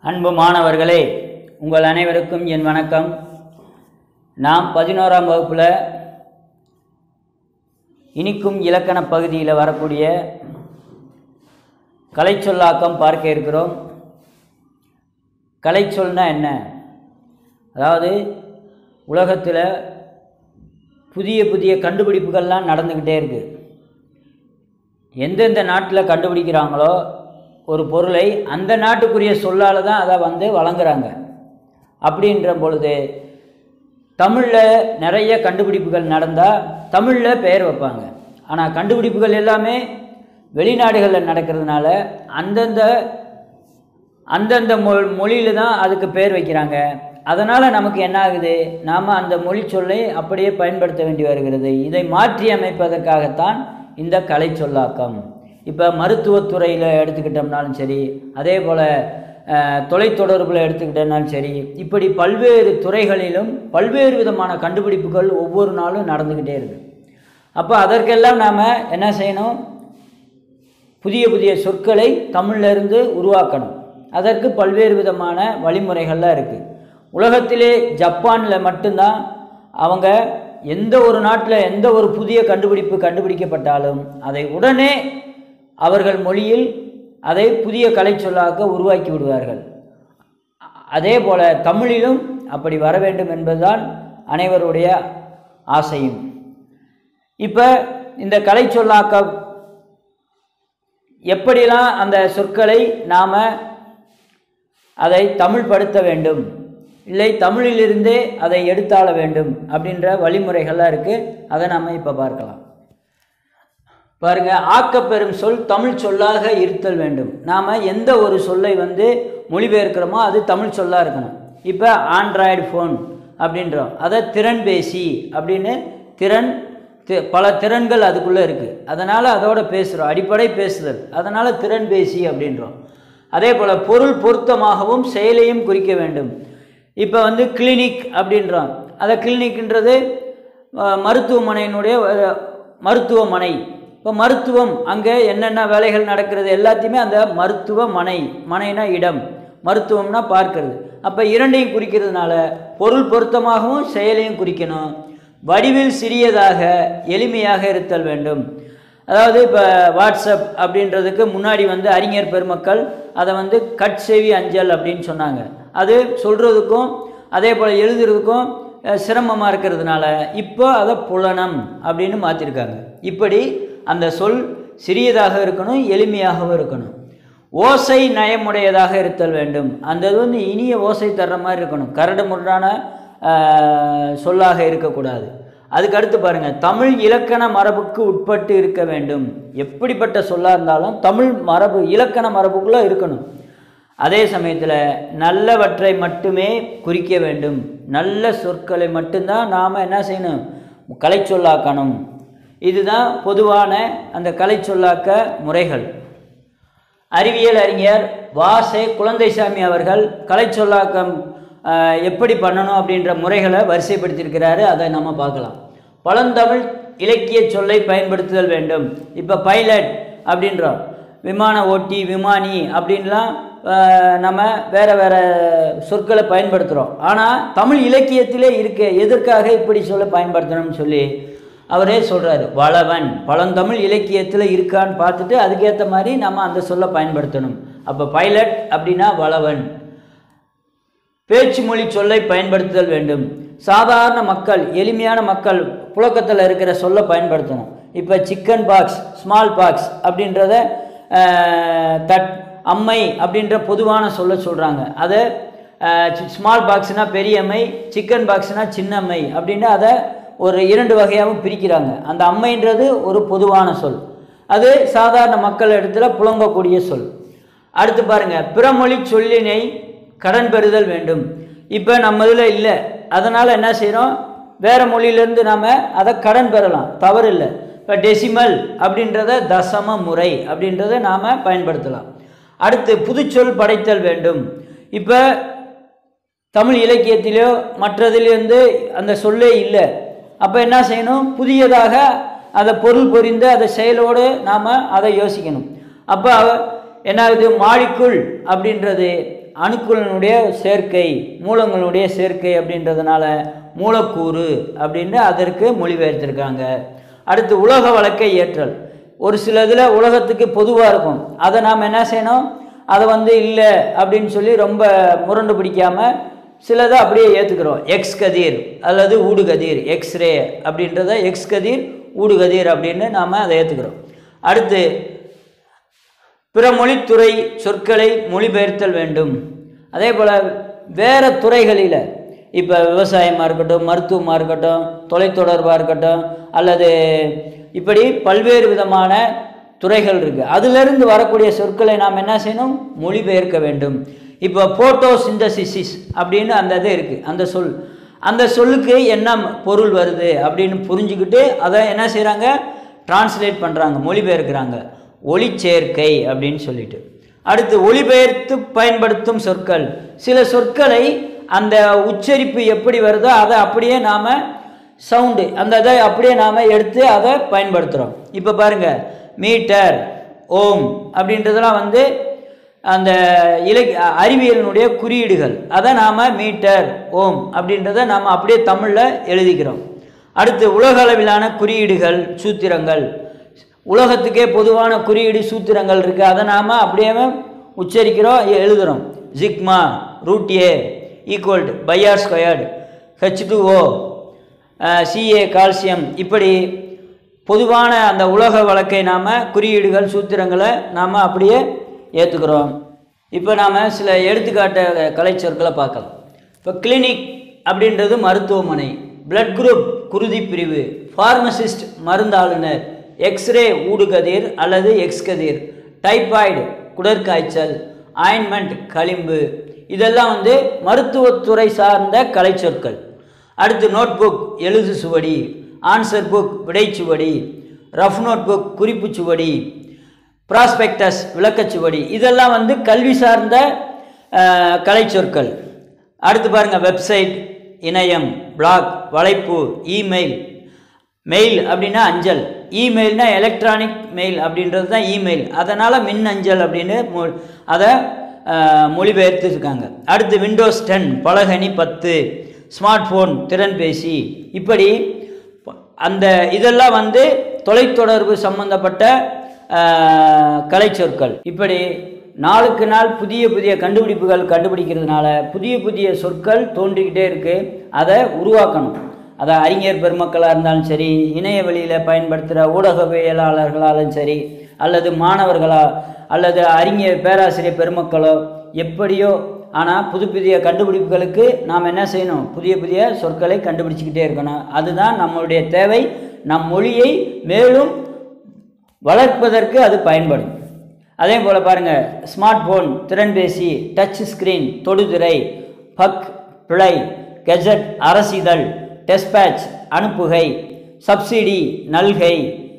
அன்பு மாணவர்களே உங்கள் அனைவருக்கும் என் வணக்கம் நாம் பதினோராம் வகுப்பில் இனிக்கும் இலக்கண பகுதியில் வரக்கூடிய கலைச்சொல்லாக்கம் பார்க்க இருக்கிறோம் கலைச்சொல்னா என்ன அதாவது உலகத்தில் புதிய புதிய கண்டுபிடிப்புகள்லாம் நடந்துக்கிட்டே இருக்குது எந்தெந்த நாட்டில் கண்டுபிடிக்கிறாங்களோ ஒரு பொருளை அந்த நாட்டுக்குரிய சொல்லால் தான் அதை வந்து வழங்குறாங்க அப்படின்ற பொழுது தமிழில் நிறைய கண்டுபிடிப்புகள் நடந்தால் தமிழில் பெயர் வைப்பாங்க ஆனால் கண்டுபிடிப்புகள் எல்லாமே வெளிநாடுகளில் நடக்கிறதுனால அந்தந்த அந்தந்த மொ மொழியில் தான் அதுக்கு பேர் வைக்கிறாங்க அதனால் நமக்கு என்ன ஆகுது நாம் அந்த மொழி சொல்லை அப்படியே பயன்படுத்த வேண்டி வருகிறது இதை மாற்றி அமைப்பதற்காகத்தான் இந்த கலை சொல்லாக்கம் இப்போ மருத்துவத்துறையில் எடுத்துக்கிட்டோம்னாலும் சரி அதே போல் தொலைத்தொடர்பில் எடுத்துக்கிட்டோம்னாலும் சரி இப்படி பல்வேறு துறைகளிலும் பல்வேறு விதமான கண்டுபிடிப்புகள் ஒவ்வொரு நாளும் நடந்துக்கிட்டே இருக்குது அப்போ அதற்கெல்லாம் நாம் என்ன செய்யணும் புதிய புதிய சொற்களை தமிழ்லேருந்து உருவாக்கணும் அதற்கு பல்வேறு விதமான வழிமுறைகள்லாம் இருக்குது உலகத்திலே ஜப்பானில் மட்டும்தான் அவங்க எந்த ஒரு நாட்டில் எந்த ஒரு புதிய கண்டுபிடிப்பு கண்டுபிடிக்கப்பட்டாலும் அதை உடனே அவர்கள் மொழியில் அதை புதிய கலை சொல்லாக்க உருவாக்கி விடுவார்கள் அதே போல தமிழிலும் அப்படி வர வேண்டும் என்பதுதான் அனைவருடைய ஆசையும் இப்போ இந்த கலை சொல்லாக்க எப்படிலாம் அந்த சொற்களை நாம் அதை தமிழ்படுத்த வேண்டும் இல்லை தமிழிலிருந்தே அதை எடுத்தாள வேண்டும் அப்படின்ற வழிமுறைகள்லாம் இருக்குது அதை நம்ம இப்போ பார்க்கலாம் பாருங்க ஆக்கப்பெறும் சொல் தமிழ் சொல்லாக இருத்தல் வேண்டும் நாம் எந்த ஒரு சொல்லை வந்து மொழிபெயர்க்கிறோமோ அது தமிழ் சொல்லாக இருக்கணும் இப்போ ஆண்ட்ராய்டு ஃபோன் அப்படின்றோம் அதை திறன்பேசி அப்படின்னு திறன் பல திறன்கள் அதுக்குள்ளே இருக்குது அதனால் அதோட பேசுகிறோம் அடிப்படை பேசுதல் அதனால் திறன்பேசி அப்படின்றோம் அதே போல் பொருள் பொருத்தமாகவும் செயலையும் குறிக்க வேண்டும் இப்போ வந்து கிளினிக் அப்படின்றோம் அதை கிளினிக்ன்றது மருத்துவமனையினுடைய மருத்துவமனை இப்போ மருத்துவம் அங்கே என்னென்ன வேலைகள் நடக்கிறது எல்லாத்தையுமே அந்த மருத்துவமனை மனைனா இடம் மருத்துவம்னா பார்க்கறது அப்போ இரண்டையும் குறிக்கிறதுனால பொருள் பொருத்தமாகவும் செயலையும் குறிக்கணும் வடிவில் சிறியதாக எளிமையாக இருத்தல் வேண்டும் அதாவது இப்போ வாட்ஸ்அப் அப்படின்றதுக்கு முன்னாடி வந்து அறிஞர் பெருமக்கள் அதை வந்து கட்செவி அஞ்சல் அப்படின்னு சொன்னாங்க அது சொல்கிறதுக்கும் அதே போல் எழுதுறதுக்கும் சிரமமாக இருக்கிறதுனால இப்போ அதை புலனம் அப்படின்னு மாற்றிருக்காங்க இப்படி அந்த சொல் சிறியதாக இருக்கணும் எளிமையாகவும் இருக்கணும் ஓசை நயமுடையதாக இருத்தல் வேண்டும் அந்த இது வந்து இனிய ஓசை தர்ற மாதிரி இருக்கணும் கரடு முரடான சொல்லாக இருக்கக்கூடாது அதுக்கு அடுத்து பாருங்கள் தமிழ் இலக்கண மரபுக்கு உட்பட்டு இருக்க வேண்டும் எப்படிப்பட்ட சொல்லாக இருந்தாலும் தமிழ் மரபு இலக்கண மரபுக்குள்ளே இருக்கணும் அதே சமயத்தில் நல்லவற்றை மட்டுமே குறிக்க வேண்டும் நல்ல சொற்களை மட்டும்தான் நாம் என்ன செய்யணும் கலை சொல்லாக்கணும் இதுதான் பொதுவான அந்த கலை சொல்லாக்க முறைகள் அறிவியல் அறிஞர் வாசே குழந்தைசாமி அவர்கள் கலை சொல்லாக்கம் எப்படி பண்ணணும் அப்படின்ற முறைகளை வரிசைப்படுத்தியிருக்கிறாரு அதை நம்ம பார்க்கலாம் பழந்தமிழ் இலக்கிய சொல்லை பயன்படுத்துதல் வேண்டும் இப்போ பைலட் அப்படின்றோம் விமான ஓட்டி விமானி அப்படின்லாம் நம்ம வேறு வேறு சொற்களை பயன்படுத்துகிறோம் ஆனால் தமிழ் இலக்கியத்திலே இருக்க எதற்காக இப்படி சொல்ல பயன்படுத்தணும்னு சொல்லி அவரே சொல்கிறாரு வளவன் பழந்தமிழ் இலக்கியத்தில் இருக்கான்னு பார்த்துட்டு அதுக்கேற்ற மாதிரி நம்ம அந்த சொல்ல பயன்படுத்தணும் அப்போ பைலட் அப்படின்னா வளவன் பேச்சு மொழி சொல்லை பயன்படுத்துதல் வேண்டும் சாதாரண மக்கள் எளிமையான மக்கள் புழக்கத்தில் இருக்கிற சொல்ல பயன்படுத்தணும் இப்போ சிக்கன் பாக்ஸ் ஸ்மால் பாக்ஸ் அப்படின்றத தட் அம்மை அப்படின்ற பொதுவான சொல்ல சொல்கிறாங்க அதை ஸ்மால் பாக்ஸ்னால் பெரிய அம்மை சிக்கன் பாக்ஸ்னால் சின்ன அம்மை அப்படின்னு அதை ஒரு இரண்டு வகையாகவும் பிரிக்கிறாங்க அந்த அம்மைன்றது ஒரு பொதுவான சொல் அது சாதாரண மக்கள் இடத்துல புழங்கக்கூடிய சொல் அடுத்து பாருங்கள் பிறமொழி சொல்லினை கடன் பெறுதல் வேண்டும் இப்போ நம்ம இதில் இல்லை அதனால் என்ன செய்கிறோம் வேறு மொழியிலேருந்து நாம் அதை கடன் பெறலாம் தவறு இல்லை இப்போ டெசிமல் அப்படின்றத தசம முறை அப்படின்றத நாம் பயன்படுத்தலாம் அடுத்து புதுச்சொல் படைத்தல் வேண்டும் இப்போ தமிழ் இலக்கியத்திலோ மற்றதிலிருந்து அந்த சொல்லே இல்லை அப்போ என்ன செய்யணும் புதியதாக அதை பொருள் பொறிந்து அதை செயலோடு நாம் அதை யோசிக்கணும் அப்போ என்ன ஆகுது மாழிக்குள் அப்படின்றது அணுக்களினுடைய சேர்க்கை மூலங்களுடைய சேர்க்கை அப்படின்றதுனால மூலக்கூறு அப்படின்னு அதற்கு மொழிபெயர்த்திருக்காங்க அடுத்து உலக வழக்கை ஏற்றல் ஒரு சில இதில் உலகத்துக்கு பொதுவாக இருக்கும் அதை நாம் என்ன செய்யணும் அதை வந்து இல்லை அப்படின்னு சொல்லி ரொம்ப முரண்டு பிடிக்காமல் சிலதை அப்படியே ஏற்றுக்கிறோம் எக்ஸ் கதிர் அல்லது ஊடுகதிர் எக்ஸ்ரே அப்படின்றத எக்ஸ் கதிர் ஊடுகதிர் அப்படின்னு நாம் அதை ஏற்றுக்கிறோம் அடுத்து பிற மொழித்துறை சொற்களை மொழிபெயர்த்தல் வேண்டும் அதே போல் வேறு துறைகளில் இப்போ விவசாயமாக இருக்கட்டும் மருத்துவமாக இருக்கட்டும் தொலைத்தொடர்பாக இருக்கட்டும் அல்லது இப்படி பல்வேறு விதமான துறைகள் இருக்குது அதிலிருந்து வரக்கூடிய சொற்களை நாம் என்ன செய்யணும் மொழிபெயர்க்க வேண்டும் இப்போ போட்டோ சிந்தசிசிஸ் அப்படின்னு அந்த இது இருக்குது அந்த சொல் அந்த சொல்லுக்கு என்ன பொருள் வருது அப்படின்னு புரிஞ்சுக்கிட்டு அதை என்ன செய்கிறாங்க டிரான்ஸ்லேட் பண்ணுறாங்க மொழிபெயர்க்கிறாங்க ஒளிச்சேர்க்கை அப்படின்னு சொல்லிட்டு அடுத்து ஒளிபெயர்த்து பயன்படுத்தும் சொற்கள் சில சொற்களை அந்த உச்சரிப்பு எப்படி வருதோ அதை அப்படியே நாம் சவுண்டு அந்த இதை அப்படியே நாம் எடுத்து அதை பயன்படுத்துகிறோம் இப்போ பாருங்கள் மீட்டர் ஓம் அப்படின்றதெல்லாம் வந்து அந்த இலக் அறிவியலினுடைய குறியீடுகள் அதை நாம் மீட்டர் ஓம் அப்படின்றத நாம் அப்படியே தமிழில் எழுதிக்கிறோம் அடுத்து உலக அளவிலான குறியீடுகள் சூத்திரங்கள் உலகத்துக்கே பொதுவான குறியீடு சூத்திரங்கள் இருக்குது அதை நாம் அப்படியே உச்சரிக்கிறோம் எழுதுகிறோம் sigma root A equal pi r squared H two O CA calcium இப்படி பொதுவான அந்த உலக வழக்கை நாம் குறியீடுகள் சூத்திரங்களை நாம் அப்படியே ஏற்றுக்கிறோம் இப்போ நாம் சில எடுத்துக்காட்ட கலைச்சொற்களை பார்க்கலாம் இப்போ கிளினிக் அப்படின்றது மருத்துவமனை பிளட் குரூப் குருதி பிரிவு ஃபார்மசிஸ்ட் மருந்தாளுநர் எக்ஸ்ரே ஊடுகதிர் அல்லது எக்ஸ் கதிர் டைபாய்டு குடற்காய்ச்சல் ஆயின்மெண்ட் களிம்பு இதெல்லாம் வந்து மருத்துவத்துறை சார்ந்த கலைச்சொற்கள் அடுத்து நோட்புக் எழுது சுவடி ஆன்சர் புக் விடைச்சுவடி ரஃப் நோட் புக் குறிப்பு சுவடி ப்ராஸ்பெக்டஸ் விளக்கச்சுவடி இதெல்லாம் வந்து கல்வி சார்ந்த அஹ், கலைச்சொற்கள் அடுத்து பாருங்கள் வெப்சைட் இணையம் பிளாக் வலைப்பு இமெயில் மெயில் அப்படின்னா அஞ்சல் இமெயில்னா எலக்ட்ரானிக் மெயில் அப்படின்றது தான் இமெயில் அதனால் மின் அஞ்சல் அப்படின்னு மொ- அதை அஹ், மொழிபெயர்த்துருக்காங்க அடுத்து விண்டோஸ் டென் பலகனி பத்து ஸ்மார்ட் ஃபோன் திறன்பேசி இப்படி ப- அந்த இதெல்லாம் வந்து தொலைத்தொடர்பு சம்பந்தப்பட்ட அஹ், கலைச்சொற்கள் இப்படி நாளுக்கு நாள் புதிய புதிய கண்டுபிடிப்புகள் கண்டுபிடிக்கிறதுனால புதிய புதிய சொற்கள் தோன்றிக்கிட்டே இருக்குது அதை உருவாக்கணும் அதை அறிஞர் பெருமக்களாக இருந்தாலும் சரி இணைய வழியில் பயன்படுத்துகிற ஊடகவியலாளர்களாலும் சரி அல்லது மாணவர்களா அல்லது அறிஞர் பேராசிரியர் பெருமக்களோ எப்படியோ ஆனால் புது புதிய கண்டுபிடிப்புகளுக்கு நாம் என்ன செய்யணும் புதிய புதிய சொற்களை கண்டுபிடிச்சிக்கிட்டே இருக்கணும் அதுதான் நம்மளுடைய தேவை நம் மொழியை மேலும் வளர்ப்பதற்கு அது பயன்படும் அதே போல் பாருங்கள் ஸ்மார்ட் ஃபோன் திறன்பேசி டச் ஸ்கிரீன் தொடுதிரை பக் பிழை கெஜெட் அரசிதழ் டெஸ்பேட்ச் அனுப்புகை சப்சிடி நல்கை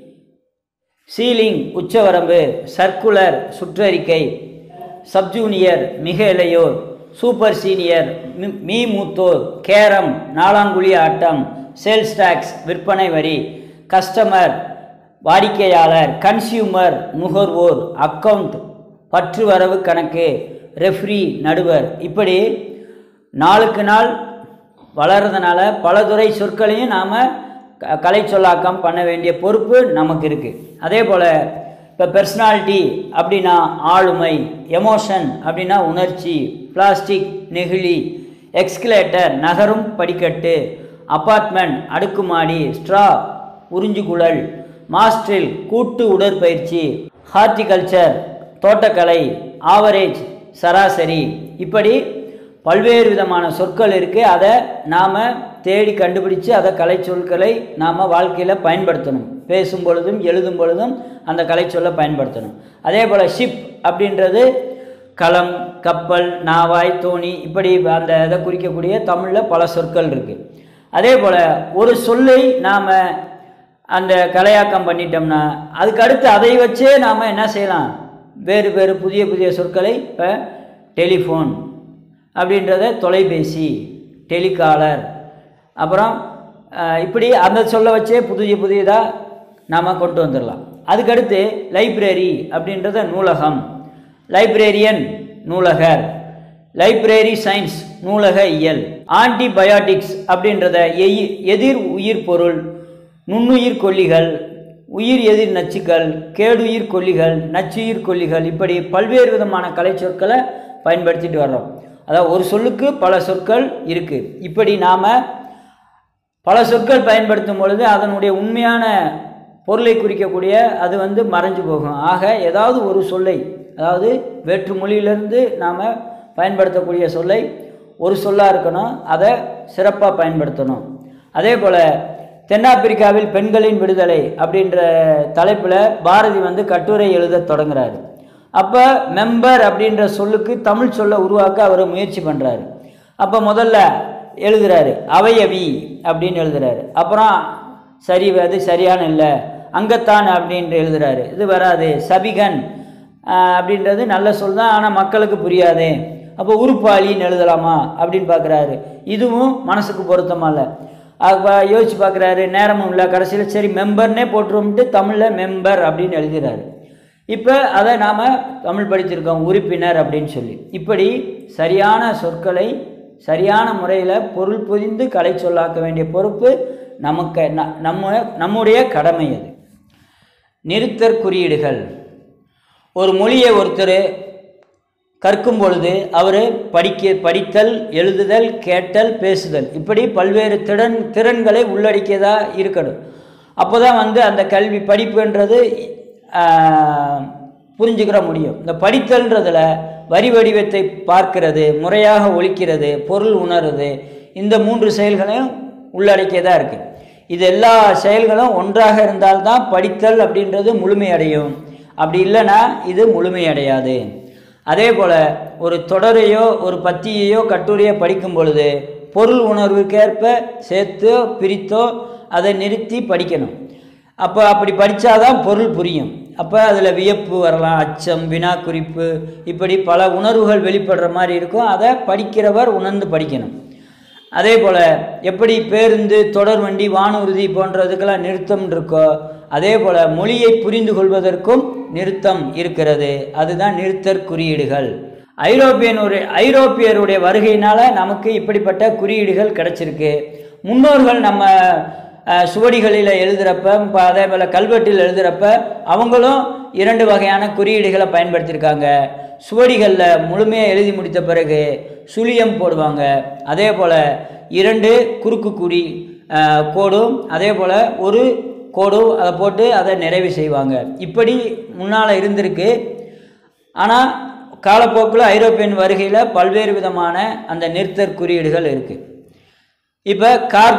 சீலிங் உச்சவரம்பு சர்க்குலர் சுற்றறிக்கை சப்ஜூனியர் மிக இளையோர் சூப்பர் சீனியர் மி- மீ மூத்தோர் கேரம் நாலாங்குழி ஆட்டம் சேல்ஸ் டாக்ஸ் விற்பனை வரி கஸ்டமர் வாடிக்கையாளர் கன்சியூமர் நுகர்வோர் அக்கவுண்ட் பற்று வரவு கணக்கு ரெஃப்ரி நடுவர் இப்படி நாளுக்கு நாள் வளர்றதுனால பல துறை சொற்களையும் நாம் க கலை சொல்லாக்கம் பண்ண வேண்டிய பொறுப்பு நமக்கு இருக்குது அதே போல் இப்போ பெர்சனாலிட்டி அப்படின்னா ஆளுமை எமோஷன் அப்படின்னா உணர்ச்சி பிளாஸ்டிக் நெகிழி எக்ஸ்கலேட்டர் நகரும் படிக்கட்டு அப்பார்ட்மெண்ட் அடுக்குமாடி ஸ்ட்ரா உறிஞ்சுகுழல் மாஸ்ட்ரில் கூட்டு உடற்பயிற்சி ஹார்டிகல்ச்சர் தோட்டக்கலை ஆவரேஜ் சராசரி இப்படி பல்வேறு விதமான சொற்கள் இருக்குது அதை நாம் தேடி கண்டுபிடிச்சு அதை கலை சொற்களை நாம் வாழ்க்கையில் பயன்படுத்தணும் பேசும் பொழுதும் எழுதும் பொழுதும் அந்த கலை சொல்லை பயன்படுத்தணும் அதே போல் ஷிப் அப்படின்றது களம் கப்பல் நாவாய் தோணி இப்படி அந்த இதை குறிக்கக்கூடிய தமிழில் பல சொற்கள் இருக்குது அதே போல் ஒரு சொல்லை நாம் அந்த கலையாக்கம் பண்ணிட்டோம்னா அதுக்கு அடுத்து அதை வச்சே நாம் என்ன செய்யலாம் வேறு வேறு புதிய புதிய சொற்களை இப்போ டெலிஃபோன் அப்படின்றத தொலைபேசி டெலிகாலர் அப்புறம் அஹ், இப்படி அந்த சொல்ல வச்சே புதிய புதியதாக நாம் கொண்டு வந்துடலாம் அதுக்கடுத்து லைப்ரரி அப்படின்றத நூலகம் லைப்ரேரியன் நூலகர் லைப்ரரி சயின்ஸ் நூலக இயல் ஆன்டிபயாட்டிக்ஸ் அப்படின்றத எய்- எதிர் உயிர் பொருள் நுண்ணுயிர் கொல்லிகள் உயிர் எதிர் நச்சுக்கள் கேடுயிர் கொல்லிகள் நச்சுயிர் கொல்லிகள் இப்படி பல்வேறு விதமான கலை சொற்களை பயன்படுத்திட்டு வர்றோம் அதாவது ஒரு சொல்லுக்கு பல சொற்கள் இருக்கு இப்படி நாம பல சொற்கள் பயன்படுத்தும் பொழுது அதனுடைய உண்மையான பொருளை குறிக்கக்கூடிய அது வந்து மறைஞ்சு போகும் ஆக ஏதாவது ஒரு சொல்லை அதாவது வேற்று மொழியிலிருந்து நாம் பயன்படுத்தக்கூடிய சொல்லை ஒரு சொல்லாக இருக்கணும் அதை சிறப்பாக பயன்படுத்தணும் அதே போல் தென்னாப்பிரிக்காவில் பெண்களின் விடுதலை அப்படின்ற தலைப்பில் பாரதி வந்து கட்டுரை எழுத தொடங்குறாரு அப்போ மெம்பர் அப்படின்ற சொல்லுக்கு தமிழ் சொல்லை உருவாக்க அவர் முயற்சி பண்ணுறாரு அப்போ முதல்ல எழுதுறாரு அவையவி அப்படின்னு எழுதுறாரு அப்புறம் சரி அது சரியான இல்லை அங்கத்தான் அப்படின்ட்டு எழுதுறாரு இது வராது சபிகன் ஆஹ், அப்படின்றது நல்ல சொல் தான் ஆனால் மக்களுக்கு புரியாதே அப்போ உருப்பாளின்னு எழுதலாமா அப்படின்னு பார்க்குறாரு இதுவும் மனசுக்கு பொருத்தமா இல்லை அப்போ யோசிச்சு பார்க்குறாரு நேரமும் இல்லை கடைசியில் சரி மெம்பர்னே போட்டுருவோம்ட்டு தமிழில் மெம்பர் அப்படின்னு எழுதுறாரு இப்போ அதை நாம் தமிழ் படிச்சிருக்கோம் உறுப்பினர் அப்படின்னு சொல்லி இப்படி சரியான சொற்களை சரியான முறையில் பொருள் புரிந்து கலை சொல்லாக்க வேண்டிய பொறுப்பு நமக்கு ந- நம்ம நம்முடைய கடமை அது நிறுத்தற் குறியீடுகள் ஒரு மொழியை ஒருத்தர் கற்கும் பொழுது அவர் படிக்க படித்தல் எழுதுதல் கேட்டல் பேசுதல் இப்படி பல்வேறு திறன் திறன்களை உள்ளடக்கியதா இருக்கணும் அப்போ தான் வந்து அந்த கல்வி படிப்புன்றது ஆஹ், புரிஞ்சுக்கிற முடியும் இந்த படித்தல்ன்றதுல வரி வடிவத்தை பார்க்கிறது முறையாக ஒழிக்கிறது பொருள் உணருது இந்த மூன்று செயல்களையும் உள்ளடக்கியதாக இருக்குது இது எல்லா செயல்களும் ஒன்றாக இருந்தால்தான் படித்தல் அப்படின்றது முழுமையடையும் அப்படி இல்லைன்னா இது முழுமையடையாது அதே போல் ஒரு தொடரையோ ஒரு பத்தியையோ கட்டுரையோ படிக்கும் பொழுது பொருள் உணர்வுக்கேற்ப சேர்த்தோ பிரித்தோ அதை நிறுத்தி படிக்கணும் அப்போ அப்படி படித்தாதான் பொருள் புரியும் அப்போ அதில் வியப்பு வரலாம் அச்சம் வினா குறிப்பு இப்படி பல உணர்வுகள் வெளிப்படுற மாதிரி இருக்கும் அதை படிக்கிறவர் உணர்ந்து படிக்கணும் அதே போல் எப்படி பேருந்து தொடர் வண்டி வானூர்தி போன்றதுக்கெல்லாம் நிறுத்தம் இருக்கோ அதே போல் மொழியை புரிந்து கொள்வதற்கும் நிறுத்தம் இருக்கிறது அதுதான் நிறுத்தற் குறியீடுகள் ஐரோப்பியனுடைய ஐரோப்பியருடைய வருகையினால நமக்கு இப்படிப்பட்ட குறியீடுகள் கிடைச்சிருக்கு முன்னோர்கள் நம்ம அஹ், சுவடிகளில் எழுதுகிறப்ப இப்போ அதே போல் கல்வெட்டில் எழுதுகிறப்ப அவங்களும் இரண்டு வகையான குறியீடுகளை பயன்படுத்தியிருக்காங்க சுவடிகளில் முழுமையாக எழுதி முடித்த பிறகு சுழியம் போடுவாங்க அதே போல் இரண்டு குறுக்கு குறி அஹ், கோடும் அதே போல் ஒரு கோடும் அதை போட்டு அதை நிறைவு செய்வாங்க இப்படி முன்னால் இருந்திருக்கு ஆனால் காலப்போக்கில் ஐரோப்பியன் வருகையில் பல்வேறு விதமான அந்த நிறுத்தற் குறியீடுகள் இருக்குது இப்போ கார்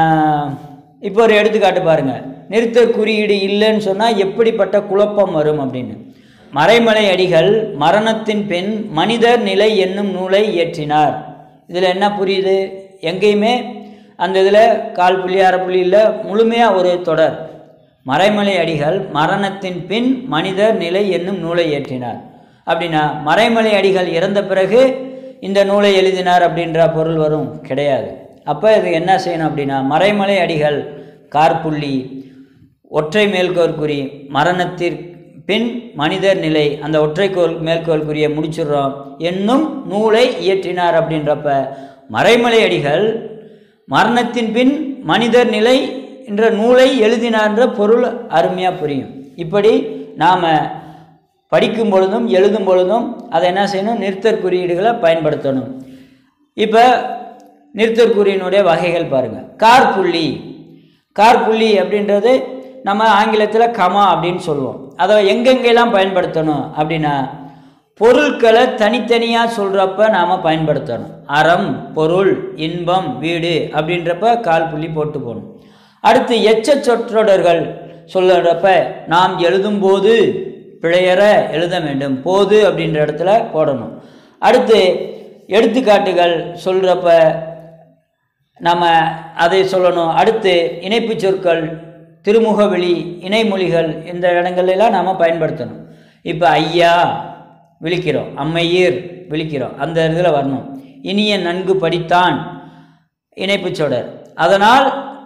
இப்போ ஒரு எடுத்துக்காட்டு பாருங்க நிறுத்தற் குறியீடு இல்லைன்னு சொன்னால் எப்படிப்பட்ட குழப்பம் வரும் அப்படின்னு மறைமலை அடிகள் மரணத்தின் பின் மனிதர் நிலை என்னும் நூலை இயற்றினார் இதில் என்ன புரியுது எங்கேயுமே அந்த இதில் கால் புள்ளி அரை புள்ளி இல்லை முழுமையாக ஒரு தொடர் மறைமலை அடிகள் மரணத்தின் பின் மனிதர் நிலை என்னும் நூலை இயற்றினார் அப்படின்னா மறைமலை அடிகள் இறந்த பிறகு இந்த நூலை எழுதினார் அப்படின்ற பொருள் வரும் கிடையாது அப்போ இது என்ன செய்யணும் அப்படின்னா மறைமலை அடிகள் கார்புள்ளி ஒற்றை மேல்கோள் குறி மரணத்திற்கு பின் மனிதர் நிலை அந்த ஒற்றைக்கோள் மேல்கோள் குறியை முடிச்சிடுறோம் என்னும் நூலை இயற்றினார் அப்படின்றப்ப மறைமலை அடிகள் மரணத்தின் பின் மனிதர் நிலை என்ற நூலை எழுதினார்ன்ற பொருள் அருமையாக புரியும் இப்படி நாம் படிக்கும் பொழுதும் எழுதும் பொழுதும் அதை என்ன செய்யணும் நிறுத்தற் குறியீடுகளை பயன்படுத்தணும் இப்போ நிறுத்தற் குறியினுடைய வகைகள் பாருங்கள் கார்புள்ளி கார்புள்ளி அப்படின்றது நம்ம ஆங்கிலத்தில் கமா அப்படின்னு சொல்லுவோம் அதை எங்கெங்கெல்லாம் பயன்படுத்தணும் அப்படின்னா பொருட்களை தனித்தனியாக சொல்கிறப்ப நாம் பயன்படுத்தணும் அறம் பொருள் இன்பம் வீடு அப்படின்றப்ப கால் புள்ளி போட்டு போகணும் அடுத்து எச்ச சொற்றொடர்கள் சொல்லுறப்ப நாம் எழுதும்போது பிழையற எழுத வேண்டும் போது அப்படின்ற இடத்துல போடணும் அடுத்து எடுத்துக்காட்டுகள் சொல்கிறப்ப நம்ம அதை சொல்லணும் அடுத்து இணைப்பு சொற்கள் திருமுகவெளி இணைமொழிகள் இந்த இடங்கள்லாம் நாம் பயன்படுத்தணும் இப்போ ஐயா விழிக்கிறோம் அம்மையீர் விழிக்கிறோம் அந்த இதில் வரணும் இனிய நன்கு படித்தான் இணைப்புச் சொடர் அதனால்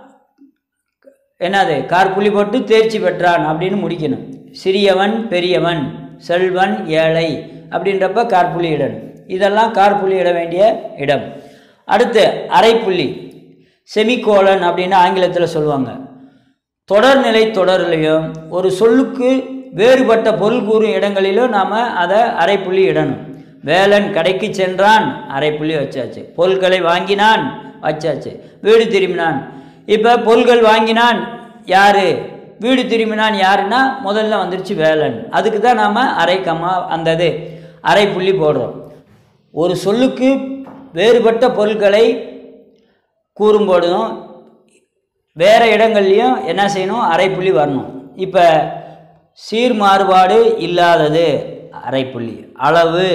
என்னது கார்புள்ளி போட்டு தேர்ச்சி பெற்றான் அப்படின்னு முடிக்கணும் சிறியவன் பெரியவன் செல்வன் ஏழை அப்படின்றப்ப கார்புள்ளி இடணும் இதெல்லாம் காற்புள்ளி இட வேண்டிய இடம் அடுத்து அரைப்புள்ளி செமிகோலன் அப்படின்னு ஆங்கிலத்தில் சொல்லுவாங்க தொடர்நிலை தொடர்லையும் ஒரு சொல்லுக்கு வேறுபட்ட பொருள் கூறும் இடங்களிலும் நாம் அதை அரைப்புள்ளி இடணும் வேலன் கடைக்கு சென்றான் அரைப்புள்ளி வச்சாச்சு பொருட்களை வாங்கினான் வச்சாச்சு வீடு திரும்பினான் இப்போ பொருள்கள் வாங்கினான் யாரு வீடு திரும்பினான் யாருன்னா முதல்ல வந்துருச்சு வேலன் அதுக்கு தான் நாம் அரை கம்மா அந்த இது அரை புள்ளி போடுறோம் ஒரு சொல்லுக்கு வேறுபட்ட பொருட்களை கூறும்பொழுதும் வேறு இடங்கள்லையும் என்ன செய்யணும் அரைப்புள்ளி வரணும் இப்போ சீர் மாறுபாடு இல்லாதது அரைப்புள்ளி அளவு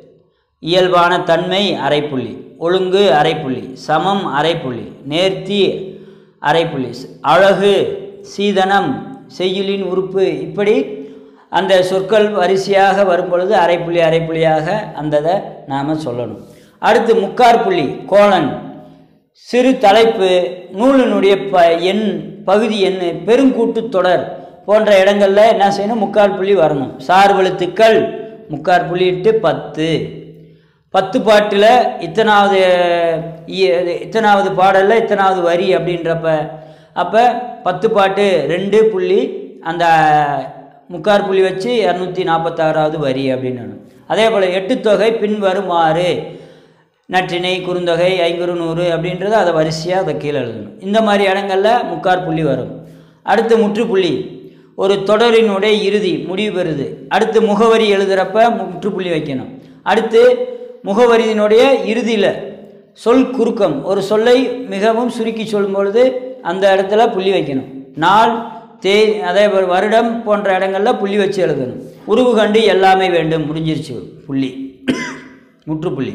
இயல்பான தன்மை அரைப்புள்ளி ஒழுங்கு அரைப்புள்ளி சமம் அரைப்புள்ளி நேர்த்தி அரைப்புள்ளி அழகு சீதனம் செய்யுளின் உறுப்பு இப்படி அந்த சொற்கள் வரிசையாக வரும் பொழுது அரைப்புள்ளி அரைப்புள்ளியாக அந்த இதை நாம் சொல்லணும் அடுத்து முக்கார் புள்ளி கோலன் சிறு தலைப்பு நூலினுடைய ப எண் பகுதி எண் பெருங்கூட்டு தொடர் போன்ற இடங்கள்ல என்ன செய்யணும் முக்கால் புள்ளி வரணும் சார்வெழுத்துக்கள் முக்கால் புள்ளி இட்டு பத்து பத்து பாட்டில் இத்தனாவது இ- இத்தனாவது பாடலில் இத்தனாவது வரி அப்படின்றப்ப அப்போ பத்து பாட்டு ரெண்டு புள்ளி அந்த முக்கார் புள்ளி வச்சு இரநூத்தி நாற்பத்தாறாவது வரி அப்படின்னு அதே போல் எட்டுத்தொகை பின்வருமாறு நற்றிணை குறுந்தொகை ஐங்குறு நூறு அப்படின்றத அதை வரிசையாக அதை கீழே எழுதணும் இந்த மாதிரி இடங்கள்ல முக்கார் புள்ளி வரும் அடுத்து முற்றுப்புள்ளி ஒரு தொடரினுடைய இறுதி முடிவு பெறுது அடுத்து முகவரி எழுதுகிறப்ப முற்றுப்புள்ளி வைக்கணும் அடுத்து முகவரியினுடைய இறுதியில் சொல் குறுக்கம் ஒரு சொல்லை மிகவும் சுருக்கி சொல்லும் பொழுது அந்த இடத்துல புள்ளி வைக்கணும் நாள் தே அதே போல் வருடம் போன்ற இடங்கள்ல புள்ளி வச்சு எழுதணும் உருவு கண்டு எல்லாமே வேண்டும் முடிஞ்சிருச்சு புள்ளி முற்றுப்புள்ளி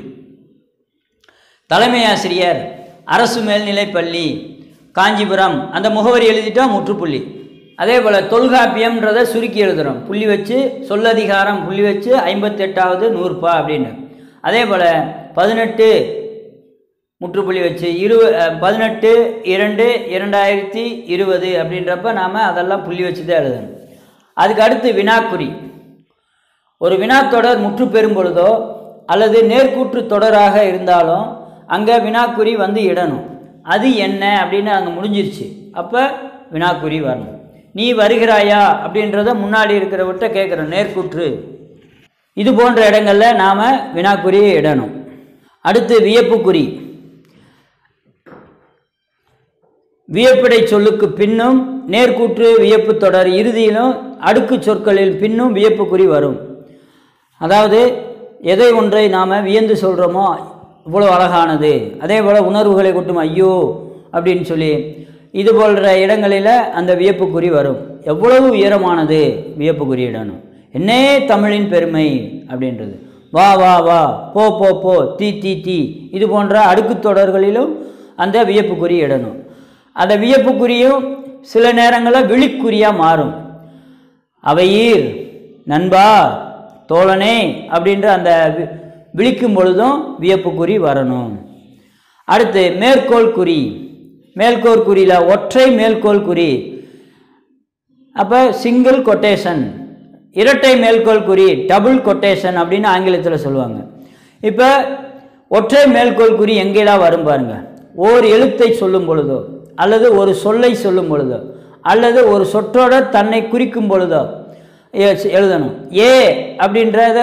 தலைமை ஆசிரியர் அரசு மேல்நிலைப் பள்ளி காஞ்சிபுரம் அந்த முகவரி எழுதிட்டா முற்றுப்புள்ளி அதே போல் தொல்காப்பியம்ன்றதை சுருக்கி எழுதுறோம் புள்ளி வச்சு சொல்லதிகாரம் புள்ளி வச்சு ஐம்பத்தெட்டாவது நூறுபா அப்படின்னு அதே போல் பதினெட்டு முற்றுப்புள்ளி வச்சு இரு அஹ், பதினெட்டு இரண்டு இரண்டாயிரத்தி இருபது அப்படின்றப்ப நாம் அதெல்லாம் புள்ளி வச்சு தான் எழுதணும் அதுக்கு அடுத்து வினாக்குறி ஒரு வினாத்தொடர் முற்று பெறும் பொழுதோ அல்லது நேர்க்கூற்று தொடராக இருந்தாலும் அங்கே வினாக்குறி வந்து இடணும் அது என்ன அப்படின்னு அங்கே முடிஞ்சிருச்சு அப்போ வினாக்குறி வரணும் நீ வருகிறாயா அப்படின்றத முன்னாடி இருக்கிறவர்கிட்ட கேட்குறோம் நேர்க்கூற்று இது போன்ற இடங்கள்ல நாம் வினாக்குறியை இடணும் அடுத்து வியப்புக்குறி வியப்பிடை சொல்லுக்கு பின்னும் நேர்க்கூற்று வியப்பு தொடர் இறுதியிலும் அடுக்கு சொற்களில் பின்னும் வியப்புக்குறி வரும் அதாவது எதை ஒன்றை நாம் வியந்து சொல்கிறோமோ இவ்வளோ அழகானது அதே போல் உணர்வுகளை கொட்டும் ஐயோ அப்படின்னு சொல்லி இது போன்ற இடங்களில் அந்த வியப்புக்குறி வரும் எவ்வளவு உயரமானது வியப்புக்குறி இடணும் என்னே தமிழின் பெருமை அப்படின்றது வா வா வா போ போ போ தீ தீ தீ இது போன்ற அடுக்குத் தொடர்களிலும் அந்த வியப்புக்குறி இடணும் அந்த வியப்புக்குறியும் சில நேரங்களில் விழிக்குறியாக மாறும் அவையீர் நண்பா தோழனே அப்படின்ற அந்த வி- விழிக்கும் பொழுதும் வியப்புக்குறி வரணும் அடுத்து மேற்கோள் குறி மேற்கோள் குறியில் ஒற்றை மேற்கோள் குறி அப்போ சிங்கிள் கொட்டேஷன் இரட்டை மேற்கோள் குறி டபுள் கொட்டேஷன் அப்படின்னு ஆங்கிலத்தில் சொல்லுவாங்க இப்போ ஒற்றை மேற்கோள் குறி எங்கேலாம் வரும் பாருங்க ஓர் எழுத்தை சொல்லும் பொழுதோ அல்லது ஒரு சொல்லை சொல்லும் பொழுதோ அல்லது ஒரு சொற்றொடர் தன்னை குறிக்கும் பொழுதோ எ- எழுதணும் ஏ அப்படின்றத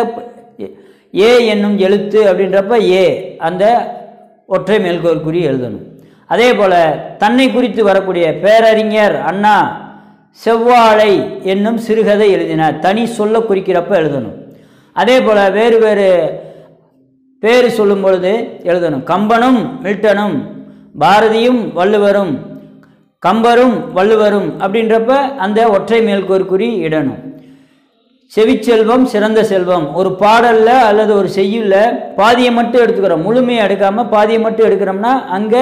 ஏ என்னும் எழுத்து அப்படின்றப்ப ஏ அந்த ஒற்றை மேற்கோள் குறி எழுதணும் அதே போல தன்னை குறித்து வரக்கூடிய பேரறிஞர் அண்ணா செவ்வாழை என்னும் சிறுகதை எழுதினார் தனி சொல்ல குறிக்கிறப்ப எழுதணும் அதே போல வேறு வேறு பேர் சொல்லும் பொழுது எழுதணும் கம்பனும் மில்டனும் பாரதியும் வள்ளுவரும் கம்பரும் வள்ளுவரும் அப்படின்றப்ப அந்த ஒற்றை மேற்கோள் குறி இடணும் செவிச்செல்வம் சிறந்த செல்வம் ஒரு பாடல்ல அல்லது ஒரு செய்யுள்ள பாதியை மட்டும் எடுத்துக்கிறோம் முழுமையை எடுக்காம பாதியை மட்டும் எடுக்கிறோம்னா அங்கே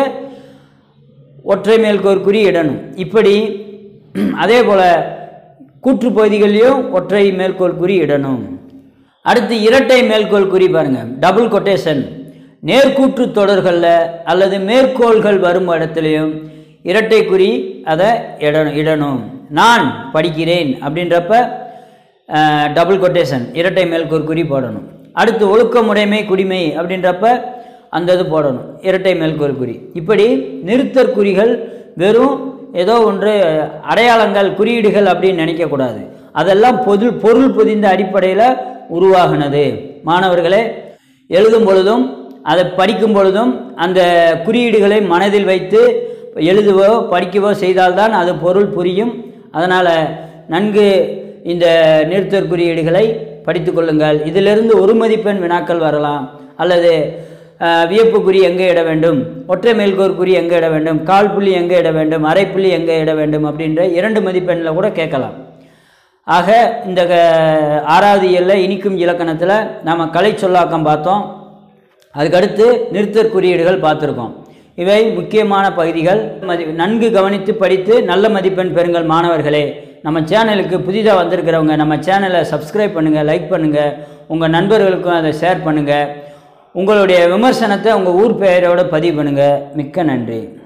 ஒற்றை மேற்கோள் குறி இடணும் இப்படி அதே போல கூற்று பகுதிகளிலும் ஒற்றை மேற்கோள் குறி இடணும் அடுத்து இரட்டை மேற்கோள் குறி பாருங்க டபுள் கொட்டேஷன் நேர்கூற்று தொடர்களில் அல்லது மேற்கோள்கள் வரும் இடத்துலையும் இரட்டை குறி அதை இடணும் இடணும் நான் படிக்கிறேன் அப்படின்றப்ப டபுள் கொட்டேஷன் இரட்டை மேற்கோள் குறி போடணும் அடுத்து ஒழுக்கமுடைமை குடிமை அப்படின்றப்ப அந்த இது போடணும் இரட்டை மேல்கோள் குறி இப்படி நிறுத்தற் குறிகள் வெறும் ஏதோ ஒன்று அடையாளங்கள் குறியீடுகள் அப்படின்னு நினைக்கக்கூடாது அதெல்லாம் பொது பொருள் பொதிந்த அடிப்படையில் உருவாகினது மாணவர்களே எழுதும் பொழுதும் அதை படிக்கும் பொழுதும் அந்த குறியீடுகளை மனதில் வைத்து எழுதுவோ படிக்கவோ செய்தால்தான் அது பொருள் புரியும் அதனால் நன்கு இந்த நிறுத்தற் குறியீடுகளை படித்து கொள்ளுங்கள் இதிலிருந்து ஒரு மதிப்பெண் வினாக்கள் வரலாம் அல்லது அஹ், வியப்பு குறி எங்கே இட வேண்டும் ஒற்றை மேல்கோர் குறி எங்கே இட வேண்டும் கால் புள்ளி எங்கே இட வேண்டும் அரை புள்ளி எங்கே இட வேண்டும் அப்படின்ற இரண்டு மதிப்பெண்ணில் கூட கேட்கலாம் ஆக இந்த க- ஆறாவது இயலில் இனிக்கும் இலக்கணத்தில் நாம் கலை சொல்லாக்கம் பார்த்தோம் அதுக்கடுத்து நிறுத்தற் குறியீடுகள் பார்த்துருக்கோம் இவை முக்கியமான பகுதிகள் மதி நன்கு கவனித்து படித்து நல்ல மதிப்பெண் பெறுங்கள் மாணவர்களே நம்ம சேனலுக்கு புதிதாக வந்திருக்கிறவங்க நம்ம சேனலை சப்ஸ்கிரைப் பண்ணுங்கள் லைக் பண்ணுங்கள் உங்கள் நண்பர்களுக்கும் அதை ஷேர் பண்ணுங்கள் உங்களுடைய விமர்சனத்தை உங்கள் ஊர் பெயரோட பதிவு பண்ணுங்கள் மிக்க நன்றி